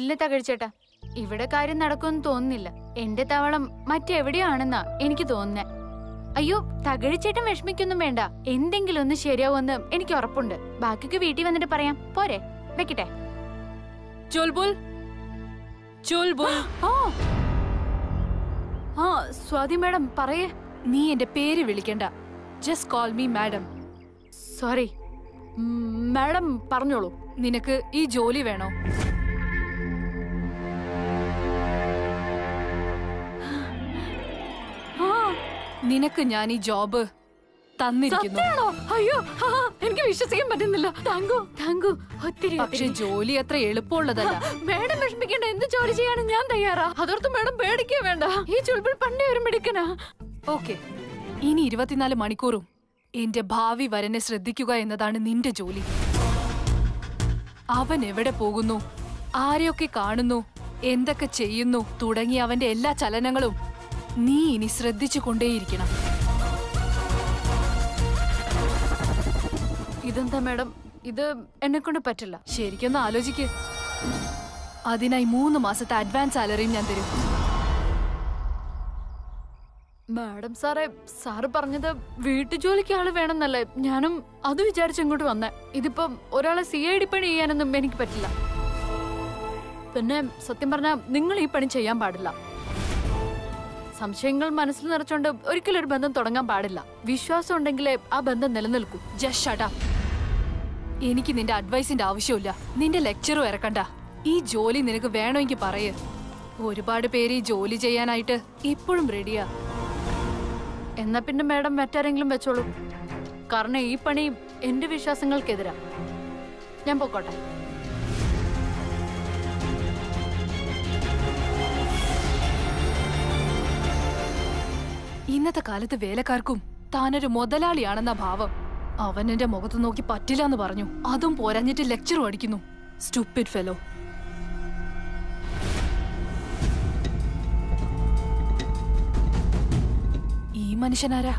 ഇല്ല തകഴിച്ചേട്ടാ ഇവിടെ കാര്യം നടക്കുമെന്ന് തോന്നുന്നില്ല എന്റെ തവളം മറ്റെവിടെയാണെന്നാ എനിക്ക് തോന്നുന്നേ അയ്യോ തകഴിച്ചേട്ടൻ വിഷമിക്കൊന്നും വേണ്ട എന്തെങ്കിലും ഒന്ന് ശരിയാവുമെന്ന് എനിക്ക് ഉറപ്പുണ്ട് ബാക്കിയൊക്കെ വീട്ടിൽ വന്നിട്ട് പറയാം പോരെ വെക്കട്ടെ ചുൽബുൽ ചുൽബുൽ ആ ആ സ്വാതി മാഡം പറയേ നീ എന്റെ പേര് വിളിക്കണ്ട just call me madam sorry madam പറഞ്ഞോളൂ നിനക്ക് ഈ ജോലി വേണോ ആ നിനക്ക് ഞാൻ ഈ ജോബ് തന്നിരിക്കുന്നു സത്യാണോ അയ്യോ ആ, എനിക്ക് വിശ്വസിക്കാൻ പറ്റുന്നില്ല താങ്കു താങ്കു ഒത്തിരി പക്ഷെ ജോലി അത്ര എളുപ്പമുള്ളതല്ല മേഡം വിഷമിക്കേണ്ട എന്ത് ജോലി ചെയ്യാനും ഞാൻ തയ്യാറാ അതോർത്ത് മേഡം പേടിക്കേ വേണ്ട ഈ ചുൾബിൾ പണ്ടേ ഒരു മിടുക്കനാ ഓക്കെ ഇനി ഇരുപത്തിനാല് മണിക്കൂറും എന്റെ ഭാവി വരനെ ശ്രദ്ധിക്കുക എന്നതാണ് നിന്റെ ജോലി അവൻ എവിടെ പോകുന്നു ആരെയൊക്കെ കാണുന്നു എന്തൊക്കെ ചെയ്യുന്നു തുടങ്ങിയ അവന്റെ എല്ലാ ചലനങ്ങളും നീ ഇനി ശ്രദ്ധിച്ചു കൊണ്ടേയിരിക്കണം ഇതെന്താ മേഡം ഇത് എന്നെ കൊണ്ട് പറ്റില്ല ശരിക്കൊന്ന് ആലോചിക്ക് അതിനായി മൂന്ന് മാസത്തെ അഡ്വാൻസ് സാലറിയും ഞാൻ തരും മാഡം സാറേ സാറ് പറഞ്ഞത് വീട്ടു ജോലിക്ക് ആള് വേണമെന്നല്ലേ ഞാനും അത് വിചാരിച്ച് ഇങ്ങോട്ട് വന്നേ ഇതിപ്പം ഒരാളെ സി ഐ ഡി പണി ചെയ്യാനൊന്നും എനിക്ക് പറ്റില്ല പിന്നെ സത്യം പറഞ്ഞാൽ നിങ്ങൾ ഈ പണി ചെയ്യാൻ പാടില്ല സംശയങ്ങൾ മനസ്സിൽ നിറച്ചോണ്ട് ഒരിക്കലും ഒരു ബന്ധം തുടങ്ങാൻ പാടില്ല വിശ്വാസം ഉണ്ടെങ്കിലേ ആ ബന്ധം നിലനിൽക്കൂ ജസ്റ്റ് ഷടാ എനിക്ക് നിന്റെ അഡ്വൈസിന്റെ ആവശ്യമില്ല നിന്റെ ലെക്ചറും ഇറക്കണ്ട ഈ ജോലി നിനക്ക് വേണമെങ്കിൽ പറയ് ഒരുപാട് പേര് ഈ ജോലി ചെയ്യാനായിട്ട് ഇപ്പോഴും റെഡിയാ എന്നാ പിന്നെ മാഡം മറ്റാരെങ്കിലും വെച്ചോളൂ കാരണം ഈ പണി എന്റെ വിശ്വാസങ്ങൾക്കെതിരാ ഞാൻ പൊക്കോട്ടെ ഇന്നത്തെ കാലത്ത് വേലക്കാർക്കും താനൊരു മുതലാളിയാണെന്ന ഭാവം അവൻ എന്റെ മുഖത്ത് നോക്കി പറ്റില്ല എന്ന് പറഞ്ഞു അതും പോരാഞ്ഞിട്ട് ലെക്ചറും അടിക്കുന്നു സ്റ്റുപ്പിഡ് ഫെലോ ഈ മനുഷ്യനാരാ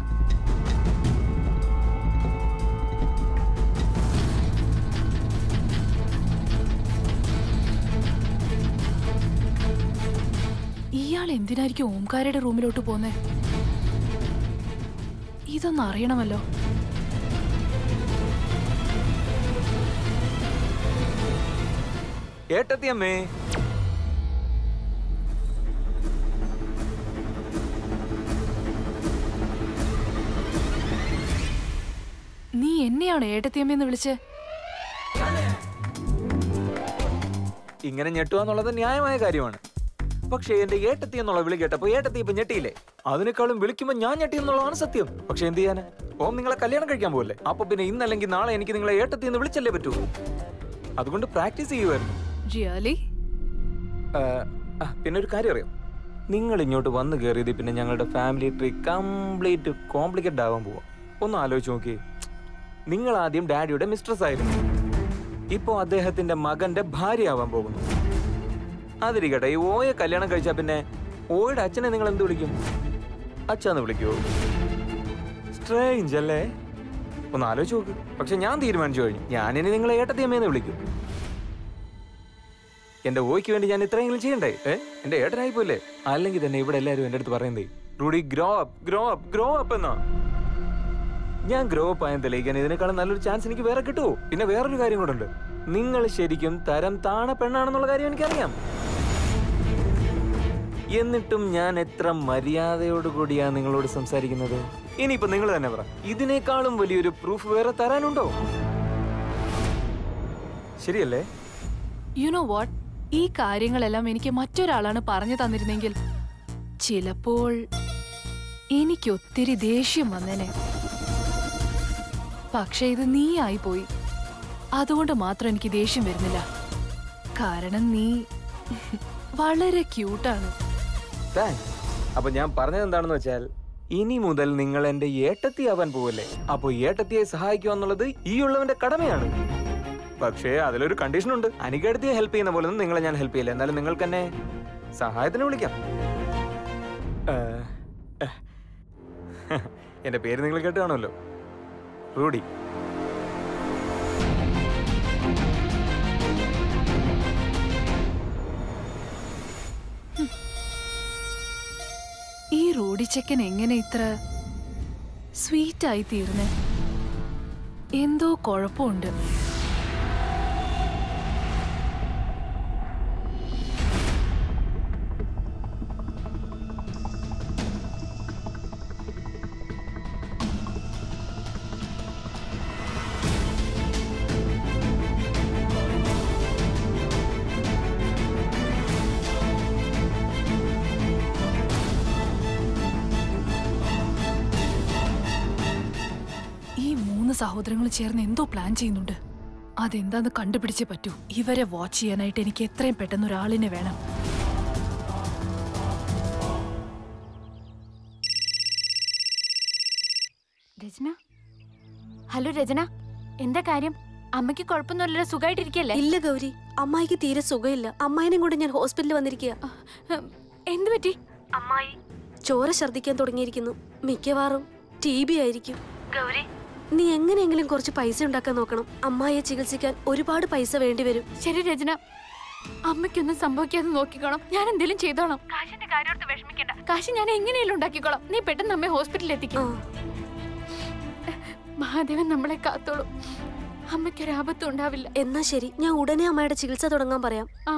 ഇയാൾ എന്തിനായിരിക്കും ഓംകാരയുടെ റൂമിലോട്ട് പോന്നേ ഇതൊന്നും അറിയണമല്ലോ ഏട്ടത്തിയമ്മേ നീ എന്നെയാണ് ഏട്ടത്തിയമ്മയെന്ന് വിളിച്ച് ഇങ്ങനെ ഞെട്ടുക എന്നുള്ളത് ന്യായമായ കാര്യമാണ് പക്ഷേ എന്റെ ഏട്ടത്തി എന്നുള്ള വിളി കേട്ടപ്പോ ഏട്ടത്തി ഇപ്പൊ ഞെട്ടിയില്ലേ അതിനേക്കാളും വിളിക്കുമ്പോ ഞാൻ ഞെട്ടി എന്നുള്ളതാണ് സത്യം പക്ഷെ എന്ത് ചെയ്യാന് ഓം നിങ്ങളെ കല്യാണം കഴിക്കാൻ പോകല്ലേ അപ്പൊ പിന്നെ ഇന്നല്ലെങ്കിൽ നാളെ എനിക്ക് നിങ്ങളെ ഏട്ടത്തി എന്ന് വിളിച്ചല്ലേ പറ്റൂ അതുകൊണ്ട് പ്രാക്ടീസ് ചെയ്യുമായിരുന്നു റിയലി ആ, ആ, പിന്നെ ഒരു കാര്യം അറിയാം നിങ്ങൾ ഇങ്ങോട്ട് വന്നു കയറിയത് പിന്നെ ഞങ്ങളുടെ ഫാമിലി ട്രീ കംപ്ലീറ്റ് കോംപ്ലിക്കേറ്റഡ് ആവാൻ പോവാ ഒന്ന് ആലോചിച്ച് നോക്കി നിങ്ങൾ ആദ്യം ഡാഡിയുടെ മിസ്ട്രസ് ആയിരുന്നു ഇപ്പോൾ അദ്ദേഹത്തിന്റെ മകന്റെ ഭാര്യയാവാൻ പോകുന്നു അതിരിക്കട്ടെ ഈ ഓയെ കല്യാണം കഴിച്ചാൽ പിന്നെ ഓയുടെ അച്ഛനെ നിങ്ങൾ എന്ത് വിളിക്കും അച്ഛന്ന് വിളിക്കുവോ സ്ട്രേഞ്ച് അല്ലേ ഒന്ന് ആലോചിച്ച് നോക്ക് പക്ഷെ ഞാൻ തീരുമാനിച്ചു കഴിഞ്ഞു ഞാനിനി നിങ്ങളെ ഏട്ടത്തിയമ്മയെന്ന് വിളിക്കും എന്റെ ഓയ്ക്ക് വേണ്ടി ഞാൻ ഇത്രയെങ്കിലും ചെയ്യണ്ടേ ഏ എന്റെ ഏട്ടനായി പോലെ അല്ലെങ്കിൽ തന്നെ ഇവിടെ എല്ലാവരും എന്റെ അടുത്ത് പറയുന്നേ Rudy grow up grow up grow up എന്നാ ഞാൻ ഗ്രോ അപ്പ് ആയെന്ന് തെളിയിക്കാൻ ഇതിനേക്കാളും നല്ലൊരു ചാൻസ് എനിക്ക് വേറെ കിട്ടുമോ പിന്നെ വേറൊരു കാര്യം കൂടെ ഉണ്ട് നിങ്ങൾ ശരിക്കും തരം താണ പെണ്ണാണെന്നുള്ള കാര്യം എനിക്കറിയാം എന്നിട്ടും ഞാൻ എത്ര മര്യാദയോടുകൂടിയാ നിങ്ങളോട് സംസാരിക്കുന്നത് ഇനിയിപ്പോ നിങ്ങൾ തന്നെ പറ ഇതിനേക്കാളും വലിയൊരു പ്രൂഫ് വേറെ തരാനുണ്ടോ ശരിയല്ലേ യു നോ വാട്ട് ഈ കാര്യങ്ങളെല്ലാം എനിക്ക് മറ്റൊരാളാണ് പറഞ്ഞു തന്നിരുന്നെങ്കിൽ ചിലപ്പോൾ എനിക്ക് ഒത്തിരി ദേഷ്യം വന്നേനെ പക്ഷെ ഇത് നീ ആയിപ്പോയി അതുകൊണ്ട് മാത്രം എനിക്ക് ദേഷ്യം വരുന്നില്ല കാരണം നീ വളരെ ക്യൂട്ടാണ് താങ്ക്സ് അപ്പൊ ഞാൻ പറഞ്ഞത് എന്താണെന്ന് വെച്ചാൽ ഇനി മുതൽ നിങ്ങൾ എന്റെ ഏട്ടത്തി ആവാൻ പോവല്ലേ അപ്പൊ ഏട്ടത്തിയെ സഹായിക്കുക എന്നുള്ളത് ഈ ഉള്ളവന്റെ കടമയാണ് പക്ഷേ അതിലൊരു കണ്ടീഷൻ ഉണ്ട് അനികേടത്തിയെ ഹെൽപ്പ് ചെയ്യുന്ന പോലെ ഒന്നും നിങ്ങളെ ഞാൻ ഹെൽപ്പ് ചെയ്യില്ല എന്നാലും നിങ്ങൾക്ക് എന്നെ സഹായത്തിന് വിളിക്കാം ഏ, ഏ. എന്റെ പേര് നിങ്ങൾ കേട്ട് കാണുമല്ലോ റൂഡി ഈ റോഡിച്ചക്കൻ എങ്ങനെ ഇത്ര സ്വീറ്റായി തീർന്നേ എന്തോ കുഴപ്പമുണ്ട് ഈ മൂന്ന് സഹോദരങ്ങൾ ചേർന്ന് എന്തോ പ്ലാൻ ചെയ്യുന്നുണ്ട് അതെന്താന്ന് കണ്ടുപിടിച്ചേ പറ്റൂ ഇവരെ വാച്ച് ചെയ്യാനായിട്ട് എനിക്ക് എത്രയും പെട്ടെന്ന് ഒരാളിനെ വേണം രചന ഹലോ രചന എന്താ കാര്യം അമ്മയ്ക്ക് കുഴപ്പമൊന്നുമില്ലല്ലോ സുഖമായിട്ടിരിക്കല്ലേ ഇല്ല ഗൗരി അമ്മായിക്ക് തീരെ സുഖമില്ല അമ്മായിനെയും കൊണ്ട് ഞാൻ ഹോസ്പിറ്റലിൽ വന്നിരിക്കുക ഉം, എന്ത് പറ്റി അമ്മായി ചോര ഛർദ്ദിക്കാൻ തുടങ്ങിയിരിക്കുന്നു മിക്കവാറും ടി ബി ആയിരിക്കും ഗൗരി നീ എങ്ങനെയെങ്കിലും കുറച്ച് പൈസ ഉണ്ടാക്കാൻ നോക്കണം അമ്മായിയെ ചികിത്സിക്കാൻ ഒരുപാട് പൈസ വേണ്ടി വരും ശരി രചന അമ്മയ്ക്കൊന്നും സംഭവിക്കാതെ നോക്കിക്കോണം ഞാൻ എന്തെങ്കിലും ചെയ്തോളാം കാശിന്റെ കാര്യോർത്ത് വിഷമിക്കണ്ട കാശ് ഞാൻ എങ്ങനെയും ഉണ്ടാക്കിക്കോളാം നീ പെട്ടെന്ന് അമ്മയെ ഹോസ്പിറ്റലിൽ ആ എത്തിക്കും മഹാദേവൻ നമ്മളെ കാത്തോളും അമ്മയ്ക്കൊരാപത്തും ഉണ്ടാവില്ല എന്നാ ശരി ഞാൻ ഉടനെ അമ്മയുടെ ചികിത്സ തുടങ്ങാൻ പറയാം ആ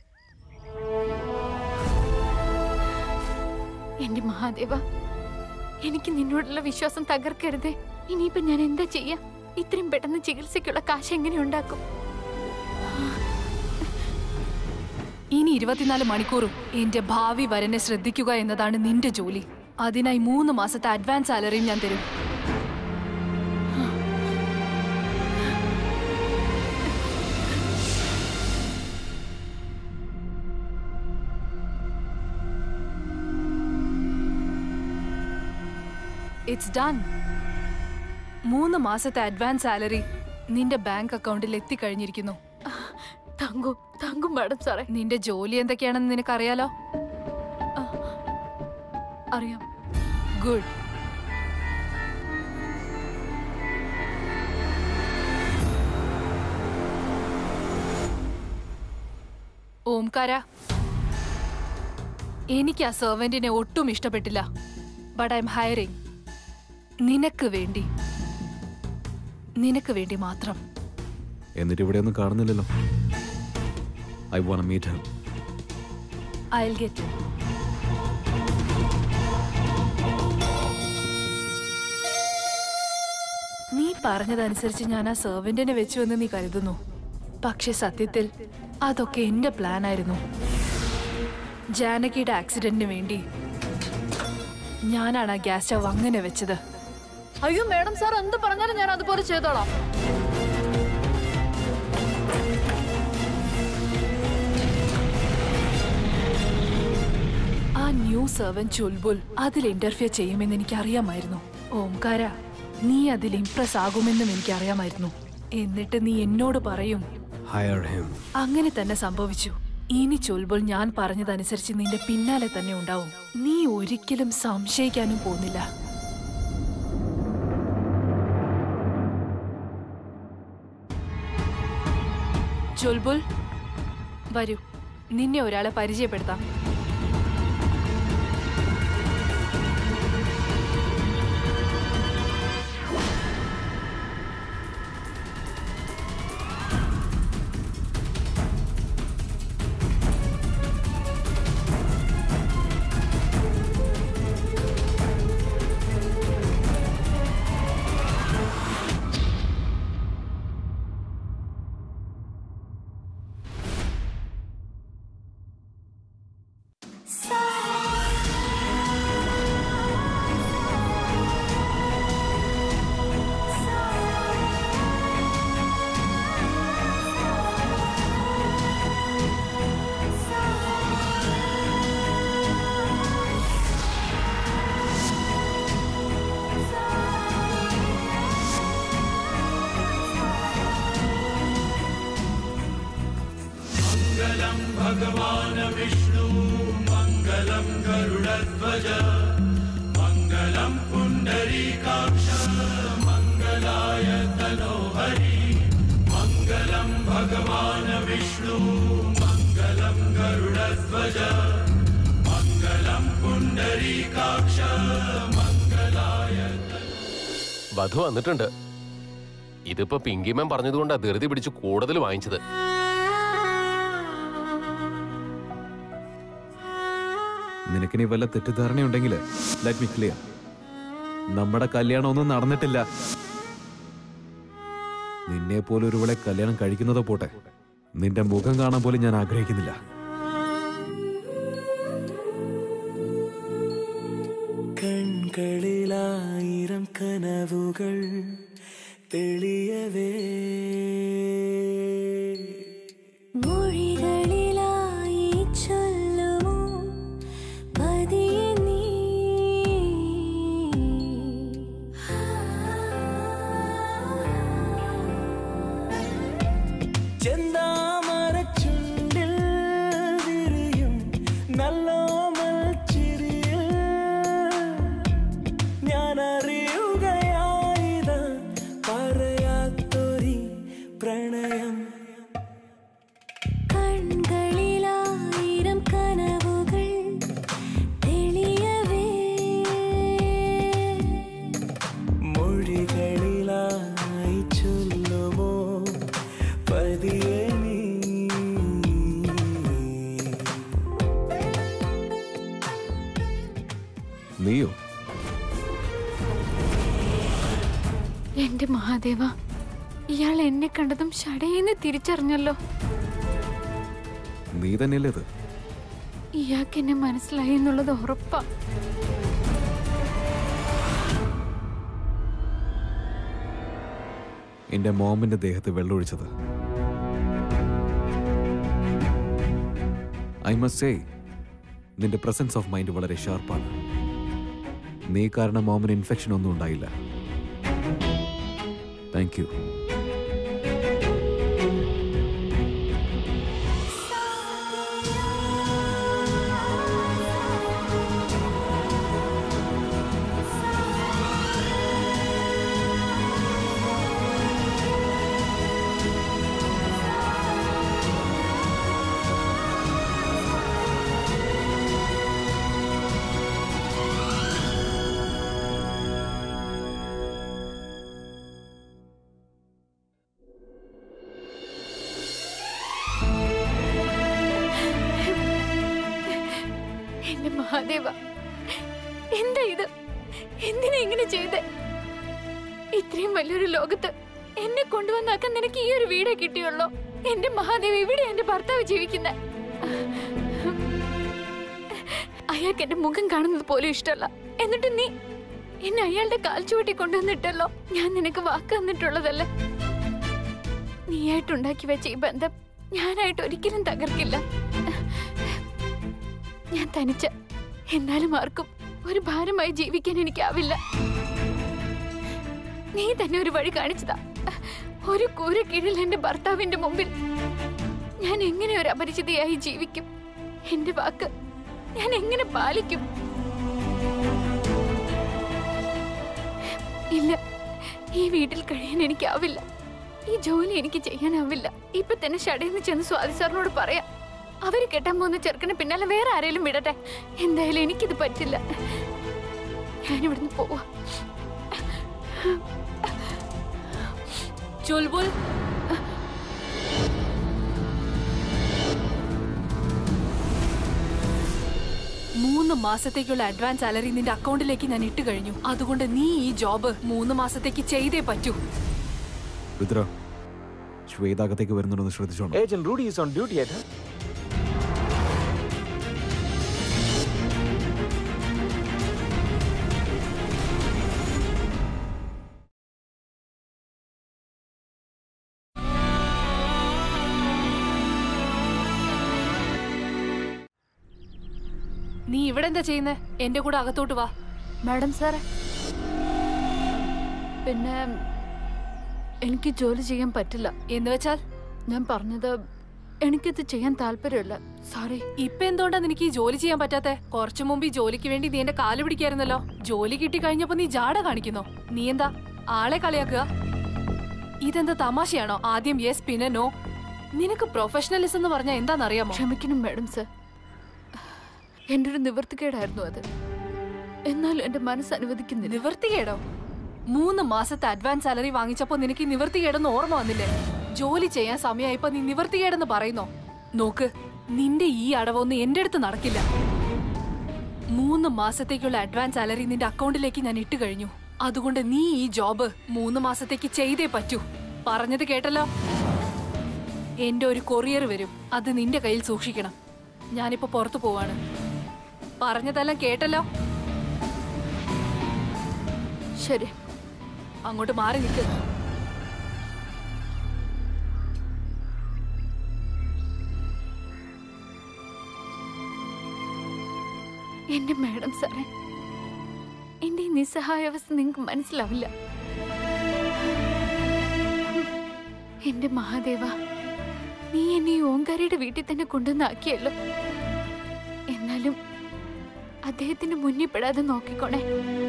എന്റെ മഹാദേവ എനിക്ക് നിന്നോടുള്ള വിശ്വാസം തകർക്കരുതേ ഇനിയിപ്പൊ ഞാൻ എന്താ ചെയ്യാ ഇത്രയും പെട്ടെന്ന് ചികിത്സയ്ക്കുള്ള കാശ് എങ്ങനെ ഉണ്ടാക്കും ഇനി ഇരുപത്തിനാല് മണിക്കൂറും എന്റെ ഭാവി വരനെ ശ്രദ്ധിക്കുക എന്നതാണ് നിന്റെ ജോലി അതിനായി മൂന്ന് മാസത്തെ അഡ്വാൻസ് സാലറിയും ഞാൻ തരും ഇറ്റ്സ് ഡൺ മൂന്ന് മാസത്തെ അഡ്വാൻസ് സാലറി നിന്റെ ബാങ്ക് അക്കൗണ്ടിൽ എത്തിക്കഴിഞ്ഞിരിക്കുന്നു താങ്കു താങ്കും മാഡം സാറേ നിന്റെ ജോലി എന്തൊക്കെയാണെന്ന് നിനക്കറിയാലോ അറിയാം ഗുഡ് ഓംകാര എനിക്ക് ആ സെർവന്റിനെ ഒട്ടും ഇഷ്ടപ്പെട്ടില്ല ബട്ട് ഐ എം ഹയറിംഗ് നിനക്ക് വേണ്ടി നിനക്ക് വേണ്ടി മാത്രം എന്നിട്ട് ഇവിടെ ഒന്നും കാണുന്നില്ലല്ലോ I want meet her I get നീ പറഞ്ഞതനുസരിച്ച് ഞാൻ ആ സെർവന്റിനെ വെച്ചു എന്ന് നീ കരുതുന്നു പക്ഷെ സത്യത്തിൽ അതൊക്കെ എന്റെ പ്ലാൻ ആയിരുന്നു ജാനകിയുടെ ആക്സിഡന്റിന് വേണ്ടി ഞാനാണ് ആ ഗ്യാസ് സ്റ്റവ് അങ്ങനെ വെച്ചത് അയ്യോ മാഡം സാർ എന്ത് പറഞ്ഞാലും ഞാൻ അതുപോലെ ചെയ്തോളാം ആ ന്യൂ സെർവൻ ചുൽബുൽ അതിൽ ഇന്റർഫിയർ ചെയ്യുമെന്ന് എനിക്ക് അറിയാമായിരുന്നു ഓംകാര നീ അതിൽ ഇംപ്രസ് ആകുമെന്നും എനിക്ക് അറിയാമായിരുന്നു എന്നിട്ട് നീ എന്നോട് പറയും ഹയർ ഹിം അങ്ങനെ തന്നെ സംഭവിച്ചു ഇനി ചൊൽബുൾ ഞാൻ പറഞ്ഞതനുസരിച്ച് നിന്റെ പിന്നാലെ തന്നെ ഉണ്ടാവും നീ ഒരിക്കലും സംശയിക്കാനും പോകുന്നില്ല ചൊൽബുൾ വരൂ നിന്നെ ഒരാളെ പരിചയപ്പെടുത്താം മംഗളം വധു വന്നിട്ടുണ്ട് ഇതിപ്പോ പിങ്കിമൻ പറഞ്ഞതുകൊണ്ടാ ധൃതി പിടിച്ച് കൂടുതൽ വാങ്ങിച്ചത് നിനക്കിനി വല്ല തെറ്റിദ്ധാരണയുണ്ടെങ്കിൽ ലെറ്റ് മി ക്ലിയർ നമ്മുടെ കല്യാണം ഒന്നും നടന്നിട്ടില്ല നിന്നെ പോലെ ഒരുവളെ കല്യാണം കഴിക്കുന്നതോ പോട്ടെ നിന്റെ മുഖം കാണാൻ പോലും ഞാൻ ആഗ്രഹിക്കുന്നില്ല കൺകളിലായിരം കനവുകൾ തെളിയവേ മൊഴികളിലായി ചൊല്ലുമോ പതിയെ നീ ചെന്താമരച്ചുണ്ടിൽ വിരിയും നല്ലോമൽ ചിരിയിൽ ഞാൻ അറിയുകയായിത പറയാത്തൊരി പ്രണയം കൺകളിലായിരം കനവുകൾ തെളിയവേ മൊഴികളിലായി ചൊല്ലുമോ പതിയെ നീ നീയോ എന്റെ മഹാദേവ ഇയാൾ എന്നെ കണ്ടതും ഷടയെന്ന് തിരിച്ചറിഞ്ഞല്ലോ നീ തന്നെയല്ലേ ഇത് ഇയാൾക്ക് എന്നെ മനസ്സിലായി എന്നുള്ളത് ഉറപ്പാ എന്റെ മോമിന്റെ ദേഹത്ത് വെള്ളമൊഴിച്ചത് ഐ മസ്റ്റ് സേ നിന്റെ പ്രസൻസ് ഓഫ് മൈൻഡ് വളരെ ഷാർപ്പാണ് നീ കാരണം മോമിന് ഇൻഫെക്ഷൻ ഒന്നും ഉണ്ടായില്ല താങ്ക് യു എന്റെ മഹാദേവ എന്താ ഇത് എന്തിനാ ഇങ്ങനെ ചെയ്തേ ഇത്രയും വലിയൊരു ലോകത്ത് എന്നെ കൊണ്ടുവന്നാക്കാൻ നിനക്ക് ഈ ഒരു വീടേ കിട്ടിയുള്ളൂ എന്റെ മഹാദേവ ഇവിടെ എന്റെ ഭർത്താവ് ജീവിക്കുന്ന അയാൾക്ക് എന്റെ മുഖം കാണുന്നത് പോലും ഇഷ്ടമല്ല എന്നിട്ട് നീ എന്നെ അയാളുടെ കാൽ ചുവട്ടി കൊണ്ടുവന്നിട്ടല്ലോ ഞാൻ നിനക്ക് വാക്ക് തന്നിട്ടുള്ളതല്ലേ നീയായിട്ടുണ്ടാക്കി വെച്ച ഈ ബന്ധം ഞാനായിട്ട് ഒരിക്കലും തകർക്കില്ല ഞാൻ തനിച്ച എന്നാലും ആർക്കും ഒരു ഭാരമായി ജീവിക്കാൻ എനിക്കാവില്ല നീ തന്നെ ഒരു വഴി കാണിച്ചതാ ഒരു കൂര കീഴിൽ എന്റെ ഭർത്താവിന്റെ മുമ്പിൽ ഞാൻ എങ്ങനെ ഒരു അപരിചിതയായി ജീവിക്കും എന്റെ വാക്ക് ഞാൻ എങ്ങനെ പാലിക്കും ഇല്ല ഈ വീട്ടിൽ കഴിയാൻ എനിക്കാവില്ല ഈ ജോലി എനിക്ക് ചെയ്യാനാവില്ല ഇപ്പൊ തന്നെ ഷടയിൽ ചെന്ന് സ്വാതി സാറിനോട് പറയാം അവര് കെട്ടാൻ പോകുന്ന ചെറുക്കനെ പിന്നാലെ വേറെ ആരെങ്കിലും വിടട്ടെ എന്തായാലും എനിക്കിത് പറ്റില്ല ഞാനിവിടുന്ന് പോവാ ചുൽബുൽ മൂന്ന് മാസത്തേക്കുള്ള അഡ്വാൻസ് സാലറി നിന്റെ അക്കൗണ്ടിലേക്ക് ഞാൻ ഇട്ട് കഴിഞ്ഞു അതുകൊണ്ട് നീ ഈ ജോബ് മൂന്ന് മാസത്തേക്ക് ചെയ്തേ പറ്റൂ രുദ്ര ശ്വേതാകത്തേക്ക് വരുന്നുണ്ടെന്ന് ശ്രദ്ധിച്ചോണം agent Rudy is on duty ഏട്ടാ നീ ഇവിടെ എന്താ ചെയ്യുന്നേ എന്റെ കൂടെ അകത്തോട്ട് വാ മാഡം സാറേ പിന്നെ എനിക്ക് ജോലി ചെയ്യാൻ പറ്റില്ല എന്ന് വെച്ചാൽ ഞാൻ പറഞ്ഞത് എനിക്കിത് ചെയ്യാൻ താല്പര്യമില്ല സോറി ഇപ്പൊ എന്തുകൊണ്ടാ നിനക്ക് ഈ ജോലി ചെയ്യാൻ പറ്റാത്തെ കുറച്ചു മുമ്പ് ഈ ജോലിക്ക് വേണ്ടി നീ എന്റെ കാല് പിടിക്കായിരുന്നല്ലോ ജോലി കിട്ടി കഴിഞ്ഞപ്പോ നീ ജാട കാണിക്കുന്നോ നീ എന്താ ആളെ കളിയാക്കുക ഇതെന്താ തമാശയാണോ ആദ്യം യെസ് പിന്നെ നോ നിനക്ക് പ്രൊഫഷണലിസം എന്ന് പറഞ്ഞാൽ എന്താണെന്നറിയാമോ ക്ഷമിക്കണം മാഡം സർ എൻ്റെ ഒരു നിവൃത്തിക്കേടായിരുന്നു അത് എന്നാലും എന്റെ മനസ്സ് അനുവദിക്കുന്നില്ല നിവർത്തികേടോ മൂന്ന് മാസത്തെ അഡ്വാൻസ് സാലറി വാങ്ങിച്ചപ്പോ നിനക്ക് ഈ നിവർത്തികേടെന്ന് ഓർമ്മ വന്നില്ലേ ജോലി ചെയ്യാൻ സമയമായപ്പോ നീ നിവർത്തികേടെന്ന് പറയുന്നോ നോക്ക് നിന്റെ ഈ അടവൊന്നും എന്റെ അടുത്ത് നടക്കില്ല മൂന്ന് മാസത്തേക്കുള്ള അഡ്വാൻസ് സാലറി നിന്റെ അക്കൗണ്ടിലേക്ക് ഞാൻ ഇട്ട് കഴിഞ്ഞു അതുകൊണ്ട് നീ ഈ ജോബ് മൂന്ന് മാസത്തേക്ക് ചെയ്തേ പറ്റൂ പറഞ്ഞത് കേട്ടല്ലോ എന്റെ ഒരു കൊറിയർ വരും അത് നിന്റെ കയ്യിൽ സൂക്ഷിക്കണം ഞാനിപ്പോ പുറത്തു പോവാണ് പറഞ്ഞതെല്ലാം കേട്ടല്ലോ ശരി അങ്ങോട്ട് മാറി നിൽക്ക് എന്റെ മാഡം സാറേ എന്റെ ഈ നിസ്സഹായാവസ്ഥ നിങ്ങൾക്ക് മനസ്സിലാവില്ല എന്റെ മഹാദേവ നീ എന്നെ ഈ ഓങ്കാരിയുടെ വീട്ടിൽ തന്നെ കൊണ്ടുവന്നാക്കിയല്ലോ എന്നാലും അദ്ദേഹത്തിന്റെ മുന്നിൽ പെടാതെ നോക്കിക്കോണേ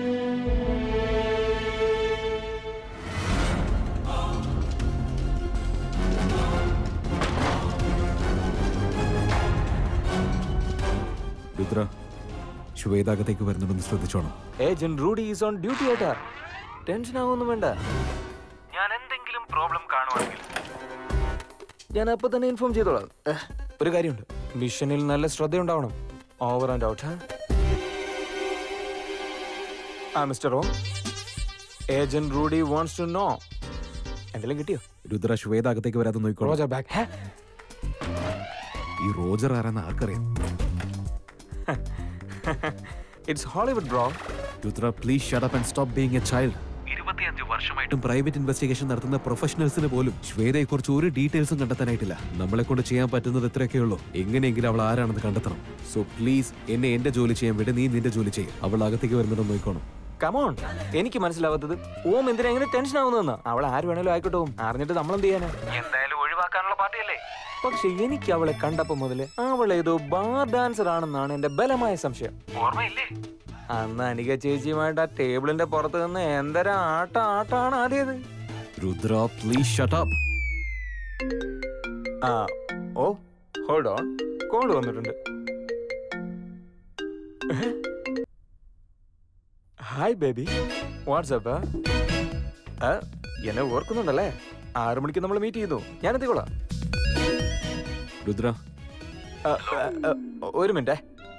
രുദ്ര ശ്വേതാകത്തേക്ക് വരുന്നുണ്ടെന്ന് ശ്രദ്ധിച്ചോണം agent Rudy is on duty ഏട്ടാ ടെൻഷൻ ആവൊന്നും വേണ്ട ഞാൻ എന്തെങ്കിലും പ്രോബ്ലം കാണുവാണെങ്കിൽ ഞാൻ അപ്പൊ തന്നെ ഇൻഫോം ചെയ്തോളാം ഏഹ്, ഒരു കാര്യമുണ്ട് മിഷനിൽ നല്ല ശ്രദ്ധയുണ്ടാവണം ഓവർ ആൻഡ് ഔട്ട് ആ mister Om agent Rudy wants to know എന്തെങ്കിലും കിട്ടിയോ രുദ്ര ശ്വേതാകത്തേക്ക് വരാതെ നോക്കിക്കോളാം റോജർ ബാക്ക് ഈ റോജർ ആരാന്ന് ആർക്കറിയാം it's Hollywood bro Rudra please shut up and stop being a child ഇരുപത്തിയഞ്ച് വർഷമായിട്ടും പ്രൈവറ്റ് ഇൻവെസ്റ്റിഗേഷൻ നടത്തുന്ന പ്രൊഫഷണൽസിന് പോലും ശ്വേതയെ കുറിച്ച് ഒരു ഡീറ്റെയിൽസും കണ്ടെത്താനായിട്ടില്ല നമ്മളെ കൊണ്ട് ചെയ്യാൻ പറ്റുന്നത് ഇത്രയൊക്കെ ഉള്ളൂ എങ്ങനെയെങ്കിലും അവൾ ആരാണെന്ന് കണ്ടെത്തണം സോ പ്ലീസ് എന്നെ എന്റെ ജോലി ചെയ്യാൻ വിട് നീ നിന്റെ ജോലി ചെയ്യും അവൾ അകത്തേക്ക് വരുന്നുണ്ടോ നോക്കണം കമോൺ എനിക്ക് മനസ്സിലാവാത്തത് ഓം എന്തിനാ എങ്ങനെ ടെൻഷൻ ആവുന്നതെന്ന് അവൾ ആര് വേണേലും ആയിക്കോട്ടെ ഓം അറിഞ്ഞിട്ട് നമ്മൾ എന്ത് ചെയ്യാനാ എന്തായാലും ഒഴിവാക്കാനുള്ള പാർട്ടിയല്ലേ പക്ഷെ എനിക്ക് അവളെ കണ്ടപ്പോ മുതല് അവൾ ഏതോ ബാർ ഡാൻസർ ആണെന്നാണ് എന്റെ ബലമായ സംശയം ഓർമ്മയില്ലേ അന്ന് അനിക ചേച്ചിയുമായിട്ട് ആ ടേബിളിന്റെ പുറത്ത് നിന്ന് എന്തര ആട്ട ആട്ടാണ് ആദ്യത് രുദ്ര പ്ലീസ് ഷട്ട് അപ്പ് ആ ഓ ഹോൾഡ് ഓൺ കോൾ വന്നിട്ടുണ്ട് ഹായ് ബേബി വാട്സപ്പ് എന്നെ ഓർക്കുന്നുണ്ടല്ലേ ആറു മണിക്ക് നമ്മൾ മീറ്റ് ചെയ്തു ഞാൻ എത്തിക്കോളാം രുദ്ര ആ, ആ, ആ, ഒരു മിനിറ്റേ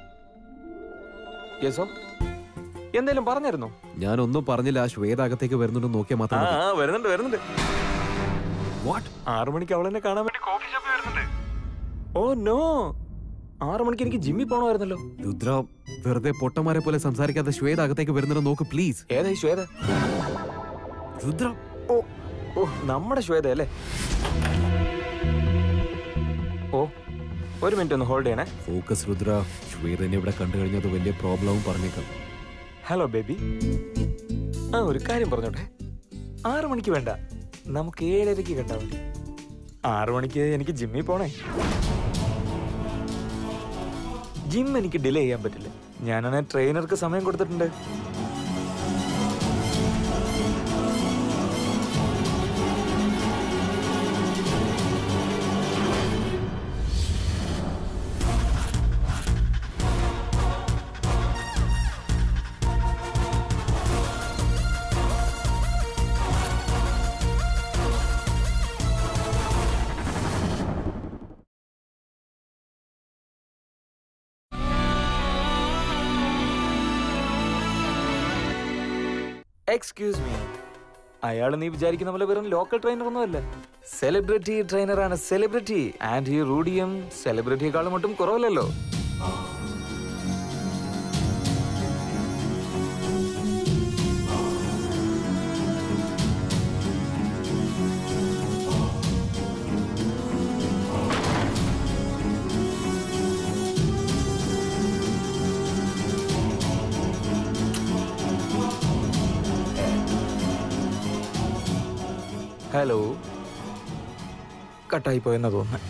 യെസോ എന്തേലും പറഞ്ഞായിരുന്നോ ഞാൻ ഒന്നും പറഞ്ഞില്ല ആ ശ്വേത അകത്തേക്ക് വരുന്നുണ്ടോ നോക്കിയാൽ ആ മാത്രം മതി. ആ, വരുന്നുണ്ട് വരുന്നുണ്ട് What? ആറു മണിക്ക് അവൾ എന്നെ കാണാൻ വേണ്ടി കോഫി ഷോപ്പിൽ വരുന്നുണ്ട് ഓ നോ ആറു മണിക്ക് എനിക്ക് ജിമ്മിൽ പോകണമായിരുന്നല്ലോ രുദ്ര വെറുതെ പൊട്ടന്മാരെ പോലെ സംസാരിക്കാതെ ശ്വേത അകത്തേക്ക് വരുന്നുണ്ടോ നോക്ക് പ്ലീസ് ഏതായി ശ്വേത രുദ്ര ഓ ഓ നമ്മുടെ ശ്വേത അല്ലേ ഓ ഒരു മിനിറ്റ് ഒന്ന് ഹോൾഡ് ചെയ്യണേ ഫോക്കസ് രുദ്ര ശ്വേതനെ ഇവിടെ കണ്ടു കഴിഞ്ഞത് വലിയ പ്രോബ്ലവും പറഞ്ഞേക്കാം ഹലോ ബേബി ആ ഒരു കാര്യം പറഞ്ഞോട്ടെ ആറു മണിക്ക് വേണ്ട നമുക്ക് ഏഴരയ്ക്ക് കണ്ടാ മതി ആറു മണിക്ക് എനിക്ക് ജിമ്മിൽ പോണേ ജിം എനിക്ക് ഡിലേ ചെയ്യാൻ പറ്റില്ല ഞാനാണെ ട്രെയിനർക്ക് സമയം കൊടുത്തിട്ടുണ്ട് എക്സ്ക്യൂസ് മീ അയാൾ നീ വിചാരിക്കുന്ന പോലെ വെറും ലോക്കൽ ട്രെയിനർ ഒന്നുമല്ല സെലിബ്രിറ്റി ട്രെയിനറാണ് സെലിബ്രിറ്റി ആൻഡ് ഈ റൂഡിയം സെലിബ്രിറ്റിയെക്കാളും ഒട്ടും കുറവല്ലല്ലോ ഹലോ കട്ടായി പോയെന്നാ തോന്നുന്നത്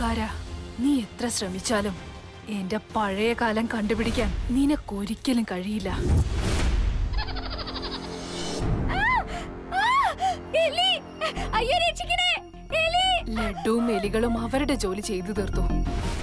ഓംകാര നീ എത്ര ശ്രമിച്ചാലും എന്റെ പഴയ കാലം കണ്ടുപിടിക്കാൻ നിനക്കൊരിക്കലും കഴിയില്ല അയ്യോ രക്ഷിക്കണേ ലഡുവും എലികളും അവരുടെ ജോലി ചെയ്തു തീർത്തു